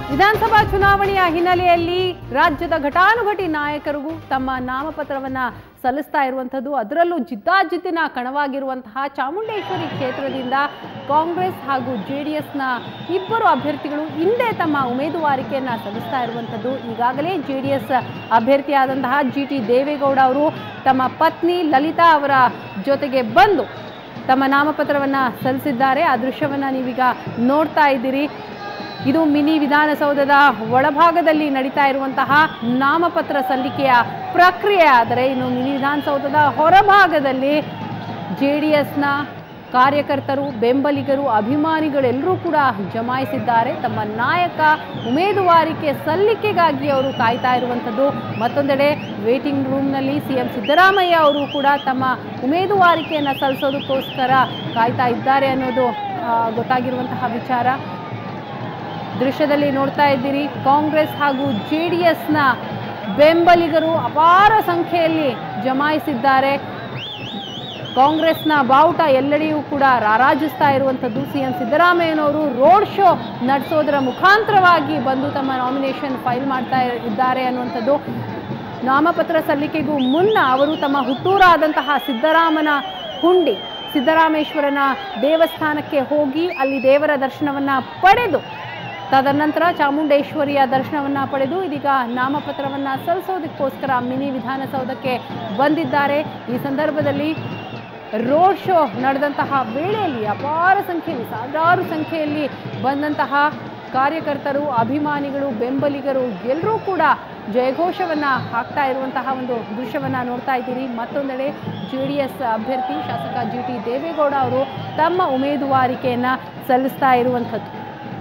ವಿಧಾನಸಭಾ ಚುನಾವಣೆಯ ಹಿನ್ನೆಲೆಯಲ್ಲಿ ರಾಜ್ಯದ ಘಟಾನುಘಟಿ ನಾಯಕರಿಗೂ ತಮ್ಮ ನಾಮಪತ್ರವನ್ನ ಸಲ್ಲಿಸ್ತಾ ಇರುವಂಥದ್ದು ಅದರಲ್ಲೂ ಜಿದ್ದಾಜಿದ್ದಿನ ಕಣವಾಗಿರುವಂತಹ ಚಾಮುಂಡೇಶ್ವರಿ ಕ್ಷೇತ್ರದಿಂದ ಕಾಂಗ್ರೆಸ್ ಹಾಗೂ ಜೆ ಡಿ ಎಸ್ನ ಇಬ್ಬರು ಅಭ್ಯರ್ಥಿಗಳು ಹಿಂದೆ ತಮ್ಮ ಉಮೇದುವಾರಿಕೆಯನ್ನ ಸಲ್ಲಿಸ್ತಾ ಇರುವಂಥದ್ದು ಈಗಾಗಲೇ ಜೆ ಡಿ ಎಸ್ ಅಭ್ಯರ್ಥಿಯಾದಂತಹ ಜಿ ಟಿ ದೇವೇಗೌಡ ಅವರು ತಮ್ಮ ಪತ್ನಿ ಲಲಿತಾ ಅವರ ಜೊತೆಗೆ ಬಂದು ತಮ್ಮ ನಾಮಪತ್ರವನ್ನ ಸಲ್ಲಿಸಿದ್ದಾರೆ ಆ ದೃಶ್ಯವನ್ನ ನೀವೀಗ ನೋಡ್ತಾ ಇದ್ದೀರಿ ಇದು ಮಿನಿ ವಿಧಾನಸೌಧದ ಒಳಭಾಗದಲ್ಲಿ ನಡೀತಾ ಇರುವಂತಹ ನಾಮಪತ್ರ ಸಲ್ಲಿಕೆಯ ಪ್ರಕ್ರಿಯೆ ಆದರೆ ಇನ್ನು ಮಿನಿ ವಿಧಾನಸೌಧದ ಹೊರಭಾಗದಲ್ಲಿ ಜೆ ಡಿ ಎಸ್ನ ಕಾರ್ಯಕರ್ತರು ಬೆಂಬಲಿಗರು ಅಭಿಮಾನಿಗಳೆಲ್ಲರೂ ಕೂಡ ಜಮಾಯಿಸಿದ್ದಾರೆ ತಮ್ಮ ನಾಯಕ ಉಮೇದುವಾರಿಕೆ ಸಲ್ಲಿಕೆಗಾಗಿ ಅವರು ಕಾಯ್ತಾ ಇರುವಂಥದ್ದು ಮತ್ತೊಂದೆಡೆ ವೇಟಿಂಗ್ ರೂಮ್ನಲ್ಲಿ ಸಿ ಎಂ ಸಿದ್ದರಾಮಯ್ಯ ಅವರು ಕೂಡ ತಮ್ಮ ಉಮೇದುವಾರಿಕೆಯನ್ನು ಸಲ್ಲಿಸೋದಕ್ಕೋಸ್ಕರ ಕಾಯ್ತಾ ಇದ್ದಾರೆ ಅನ್ನೋದು ಆ, ಗೊತ್ತಾಗಿರುವಂತಹ ವಿಚಾರ ದೃಶ್ಯದಲ್ಲಿ ನೋಡ್ತಾ ಇದ್ದೀರಿ ಕಾಂಗ್ರೆಸ್ ಹಾಗೂ ಜೆ ಡಿ ಎಸ್ನ ಬೆಂಬಲಿಗರು ಅಪಾರ ಸಂಖ್ಯೆಯಲ್ಲಿ ಜಮಾಯಿಸಿದ್ದಾರೆ ಕಾಂಗ್ರೆಸ್ನ ಬಾವುಟ ಎಲ್ಲೆಡೆಯೂ ಕೂಡ ರಾರಾಜಿಸ್ತಾ ಇರುವಂಥದ್ದು ಸಿ ಎಂ ಸಿದ್ದರಾಮಯ್ಯನವರು ರೋಡ್ ಶೋ ನಡೆಸೋದರ ಮುಖಾಂತರವಾಗಿ ಬಂದು ತಮ್ಮ ನಾಮಿನೇಷನ್ ಫೈಲ್ ಮಾಡ್ತಾ ಇದ್ದಾರೆ ಅನ್ನುವಂಥದ್ದು ನಾಮಪತ್ರ ಸಲ್ಲಿಕೆಗೂ ಮುನ್ನ ಅವರು ತಮ್ಮ ಹುಟ್ಟೂರಾದಂತಹ ಸಿದ್ದರಾಮನ ಹುಂಡಿ ಸಿದ್ದರಾಮೇಶ್ವರನ ದೇವಸ್ಥಾನಕ್ಕೆ ಹೋಗಿ ಅಲ್ಲಿ ದೇವರ ದರ್ಶನವನ್ನ ಪಡೆದು ತದನಂತರ ಚಾಮುಂಡೇಶ್ವರಿಯ ದರ್ಶನವನ್ನ ಪಡೆದು ಇದೀಗ ನಾಮಪತ್ರವನ್ನ ಸಲ್ಲಿಸೋದಕ್ಕೋಸ್ಕರ ಮಿನಿ ವಿಧಾನಸೌಧಕ್ಕೆ ಬಂದಿದ್ದಾರೆ ಈ ಸಂದರ್ಭದಲ್ಲಿ ರೋಡ್ ಶೋ ನಡೆದಂತಹ ವೇಳೆಯಲ್ಲಿ ಅಪಾರ ಸಂಖ್ಯೆಯಲ್ಲಿ ಸಾವಿರಾರು ಸಂಖ್ಯೆಯಲ್ಲಿ ಬಂದಂತಹ ಕಾರ್ಯಕರ್ತರು ಅಭಿಮಾನಿಗಳು ಬೆಂಬಲಿಗರು ಎಲ್ಲರೂ ಕೂಡ ಜಯಘೋಷವನ್ನ ಹಾಕ್ತಾ ಇರುವಂತಹ ಒಂದು ದೃಶ್ಯವನ್ನ ನೋಡ್ತಾ ಇದ್ದೀರಿ ಮತ್ತೊಂದೆಡೆ ಜೆ ಡಿ ಎಸ್ ಅಭ್ಯರ್ಥಿ ಶಾಸಕ ಜಿ ಟಿ ದೇವೇಗೌಡ ಅವರು ತಮ್ಮ ಉಮೇದುವಾರಿಕೆಯನ್ನ ಸಲ್ಲಿಸ್ತಾ ಇರುವಂಥದ್ದು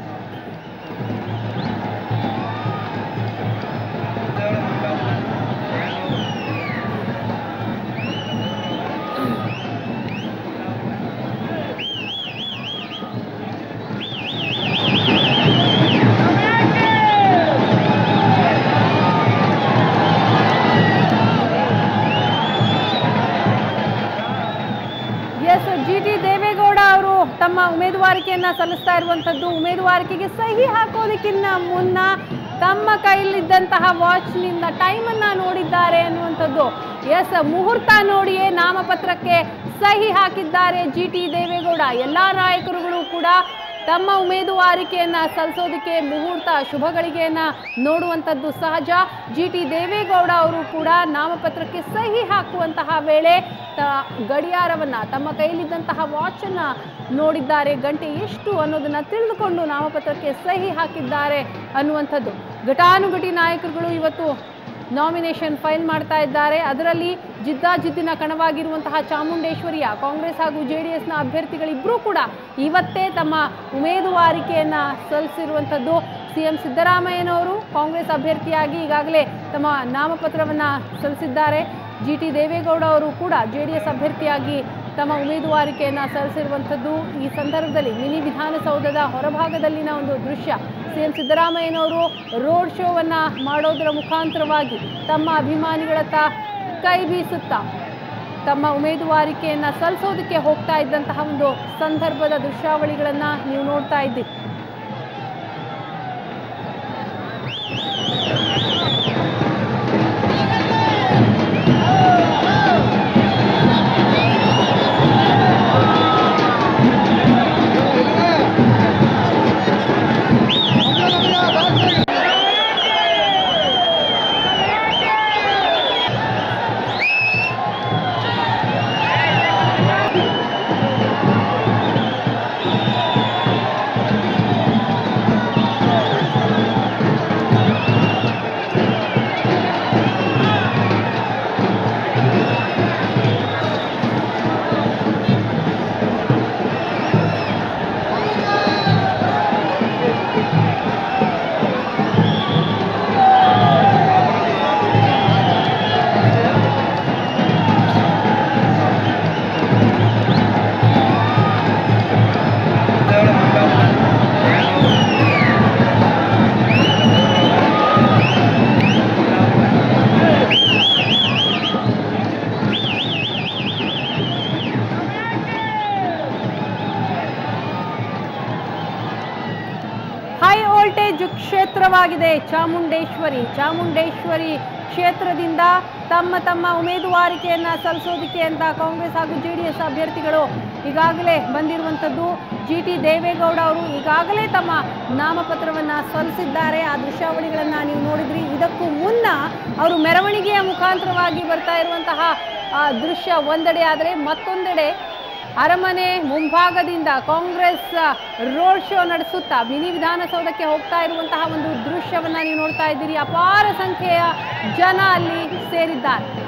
ಎಸ್ ಜಿ ಟಿ ದೇವೇಗೌಡ ಅವರು ತಮ್ಮ ಉಮೇದುವಾರಿಕೆಯನ್ನ ಸಲ್ಲಿಸ್ತಾ ಇರುವಂತದ್ದು ಉಮೇದುವಾರಿಕೆಗೆ ಸಹಿ ಹಾಕೋದಕ್ಕಿಂತ ಮುನ್ನ ತಮ್ಮ ಕೈಲಿದ್ದಂತಹ ವಾಚ್ನಿಂದ ಟೈಮನ್ನ ನೋಡಿದ್ದಾರೆ ಅನ್ನುವಂಥದ್ದು ಎಸ್ ಮುಹೂರ್ತ ನೋಡಿಯೇ ನಾಮಪತ್ರಕ್ಕೆ ಸಹಿ ಹಾಕಿದ್ದಾರೆ ಜಿ ಟಿ ದೇವೇಗೌಡ ಎಲ್ಲ ನಾಯಕರುಗಳು ಕೂಡ ತಮ್ಮ ಉಮೇದುವಾರಿಕೆಯನ್ನ ಸಲ್ಲಿಸೋದಕ್ಕೆ ಮುಹೂರ್ತ ಶುಭ ಗಳಿಗೆಯನ್ನ ನೋಡುವಂಥದ್ದು ಸಹಜ ಜಿ ಟಿ ದೇವೇಗೌಡ ಅವರು ಕೂಡ ನಾಮಪತ್ರಕ್ಕೆ ಸಹಿ ಹಾಕುವಂತಹ ವೇಳೆ ತ ಗಡಿಯಾರವನ್ನ ತಮ್ಮ ಕೈಲಿದ್ದಂತಹ ವಾಚನ್ನ ನೋಡಿದ್ದಾರೆ ಗಂಟೆ ಎಷ್ಟು ಅನ್ನೋದನ್ನ ತಿಳಿದುಕೊಂಡು ನಾಮಪತ್ರಕ್ಕೆ ಸಹಿ ಹಾಕಿದ್ದಾರೆ ಅನ್ನುವಂಥದ್ದು ಘಟಾನುಘಟಿ ನಾಯಕರುಗಳು ಇವತ್ತು ನಾಮಿನೇಷನ್ ಫೈಲ್ ಮಾಡ್ತಾ ಇದ್ದಾರೆ ಅದರಲ್ಲಿ ಜಿದ್ದಾಜಿದ್ದಿನ ಕಣವಾಗಿರುವಂತಹ ಚಾಮುಂಡೇಶ್ವರಿಯ ಕಾಂಗ್ರೆಸ್ ಹಾಗೂ ಜೆ ಡಿ ಎಸ್ನ ಅಭ್ಯರ್ಥಿಗಳಿಬ್ಬರೂ ಕೂಡ ಇವತ್ತೇ ತಮ್ಮ ಉಮೇದುವಾರಿಕೆಯನ್ನ ಸಲ್ಲಿಸಿರುವಂಥದ್ದು ಸಿ ಎಂ ಸಿದ್ದರಾಮಯ್ಯನವರು ಕಾಂಗ್ರೆಸ್ ಅಭ್ಯರ್ಥಿಯಾಗಿ ಈಗಾಗಲೇ ತಮ್ಮ ನಾಮಪತ್ರವನ್ನ ಸಲ್ಲಿಸಿದ್ದಾರೆ ಜಿ ಟಿ ದೇವೇಗೌಡ ಅವರು ಕೂಡ ಜೆ ಡಿ ಎಸ್ ಅಭ್ಯರ್ಥಿಯಾಗಿ ತಮ್ಮ ಉಮೇದುವಾರಿಕೆಯನ್ನ ಸಲ್ಲಿಸಿರುವಂಥದ್ದು ಈ ಸಂದರ್ಭದಲ್ಲಿ ಮಿನಿ ವಿಧಾನಸೌಧದ ಹೊರಭಾಗದಲ್ಲಿನ ಒಂದು ದೃಶ್ಯ ಸಿ ಎಂ ಸಿದ್ದರಾಮಯ್ಯನವರು ರೋಡ್ ಶೋವನ್ನ ಮಾಡೋದರ ಮುಖಾಂತರವಾಗಿ ತಮ್ಮ ಅಭಿಮಾನಿಗಳತ್ತ ಕೈ ಬೀಸುತ್ತಾ ತಮ್ಮ ಉಮೇದುವಾರಿಕೆಯನ್ನ ಸಲ್ಲಿಸೋದಕ್ಕೆ ಹೋಗ್ತಾ ಇದ್ದಂತಹ ಒಂದು ಸಂದರ್ಭದ ದೃಶ್ಯಾವಳಿಗಳನ್ನ ನೀವು ನೋಡ್ತಾ ಇದ್ದೀರಿ ವೋಲ್ಟೇಜ್ ಕ್ಷೇತ್ರವಾಗಿದೆ ಚಾಮುಂಡೇಶ್ವರಿ ಚಾಮುಂಡೇಶ್ವರಿ ಕ್ಷೇತ್ರದಿಂದ ತಮ್ಮ ತಮ್ಮ ಉಮೇದುವಾರಿಕೆಯನ್ನ ಸಲ್ಲಿಸೋದಕ್ಕೆ ಅಂತ ಕಾಂಗ್ರೆಸ್ ಹಾಗೂ ಜೆ ಡಿ ಎಸ್ ಅಭ್ಯರ್ಥಿಗಳು ಈಗಾಗಲೇ ಬಂದಿರುವಂಥದ್ದು ಜಿ ಟಿ ದೇವೇಗೌಡ ಅವರು ಈಗಾಗಲೇ ತಮ್ಮ ನಾಮಪತ್ರವನ್ನ ಸಲ್ಲಿಸಿದ್ದಾರೆ ಆ ದೃಶ್ಯಾವಳಿಗಳನ್ನ ನೀವು ನೋಡಿದ್ರಿ ಇದಕ್ಕೂ ಮುನ್ನ ಅವರು ಮೆರವಣಿಗೆಯ ಮುಖಾಂತರವಾಗಿ ಬರ್ತಾ ಇರುವಂತಹ ಆ, ದೃಶ್ಯ ಒಂದೆಡೆ ಆದರೆ ಮತ್ತೊಂದೆಡೆ ಅರಮನೆ ಮುಂಭಾಗದಿಂದ ಕಾಂಗ್ರೆಸ್ ರೋಡ್ ಶೋ ನಡೆಸುತ್ತಾ ಮಿನಿ ವಿಧಾನಸೌಧಕ್ಕೆ ಹೋಗ್ತಾ ಇರುವಂತಹ ಒಂದು ದೃಶ್ಯವನ್ನ ನೀವು ನೋಡ್ತಾ ಇದ್ದೀರಿ ಅಪಾರ ಸಂಖ್ಯೆಯ ಜನ ಅಲ್ಲಿ ಸೇರಿದ್ದಾರೆ